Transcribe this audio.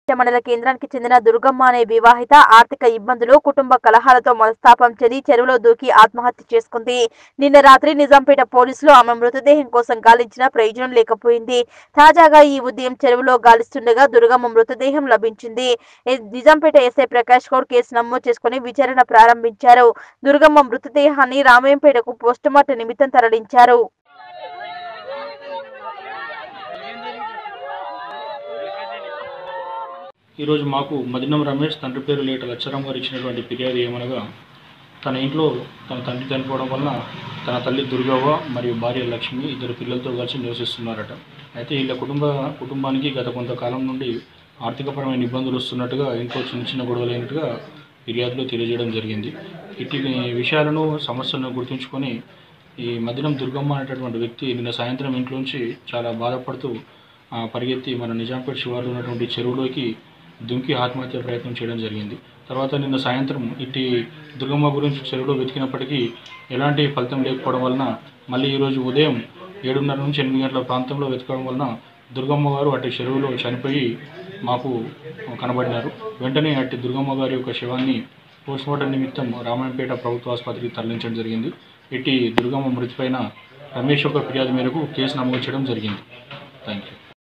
మండల కేంద్రానికి చెందిన దుర్గమ్మ అనే వివాహిత ఆర్థిక ఇబ్బందులు కుటుంబ కలహాలతో మనస్తాపం చెంది చెరువులో దూకి ఆత్మహత్య చేసుకుంది నిన్న రాత్రి నిజాంపేట పోలీసులు ఆమె మృతదేహం కోసం గాలించిన ప్రయోజనం లేకపోయింది తాజాగా ఈ ఉదయం చెరువులో గాలిస్తుండగా దుర్గమ్మ మృతదేహం లభించింది ఏ- నిజాంపేట ఎస్ఐ ప్రకాష్ గౌడ్ కేసు నమోదు చేసుకుని విచారణ ప్రారంభించారు దుర్గమ్మ మృతదేహాన్ని రామయ్యంపేటకు పోస్టుమార్టం నిమిత్తం తరలించారు ఈరోజు మాకు మదినం రమేష్ తండ్రి పేరు లేట లచ్చరం గారు ఇచ్చినటువంటి ఫిర్యాదు ఏమనగా తన ఇంట్లో తన తండ్రి చనిపోవడం వలన తన తల్లి దుర్గవ్వ మరియు భార్య లక్ష్మి ఇద్దరు పిల్లలతో కలిసి నివసిస్తున్నారట అయితే వీళ్ళ కుటుంబ కుటుంబానికి గత కొంతకాలం నుండి ఆర్థికపరమైన ఇబ్బందులు వస్తున్నట్టుగా ఇంట్లో చిన్న చిన్న గొడవలైనట్టుగా ఫిర్యాదులో తెలియజేయడం జరిగింది ఇట్టి విషయాలను సమస్యలను గుర్తుంచుకొని ఈ మదినం దుర్గమ్మ అనేటటువంటి వ్యక్తి నిన్న సాయంత్రం ఇంట్లోంచి చాలా బాధపడుతూ ఆ, పరిగెత్తి మన నిజాంపేట శివార్లో ఉన్నటువంటి చెరువులోకి దుంకి ఆత్మహత్య ప్రయత్నం చేయడం జరిగింది తర్వాత నిన్న సాయంత్రం ఇట్టి దుర్గమ్మ గురించి చెరువులో వెతికినప్పటికీ ఎలాంటి ఫలితం లేకపోవడం వలన మళ్ళీ ఈరోజు ఉదయం ఏడున్నర నుంచి ఎనిమిది గంటల ప్రాంతంలో వెతకడం వలన దుర్గమ్మ గారు అటు చెరువులో చనిపోయి మాకు కనబడినారు వెంటనే అట్టి దుర్గమ్మ గారి యొక్క శవాన్ని పోస్ట్మార్టం నిమిత్తం రామాయంపేట ప్రభుత్వ ఆసుపత్రికి తరలించడం జరిగింది ఇట్టి దుర్గమ్మ మృతిపైన రమేష్ యొక్క ఫిర్యాదు మేరకు కేసు నమోదు చేయడం జరిగింది థ్యాంక్ యూ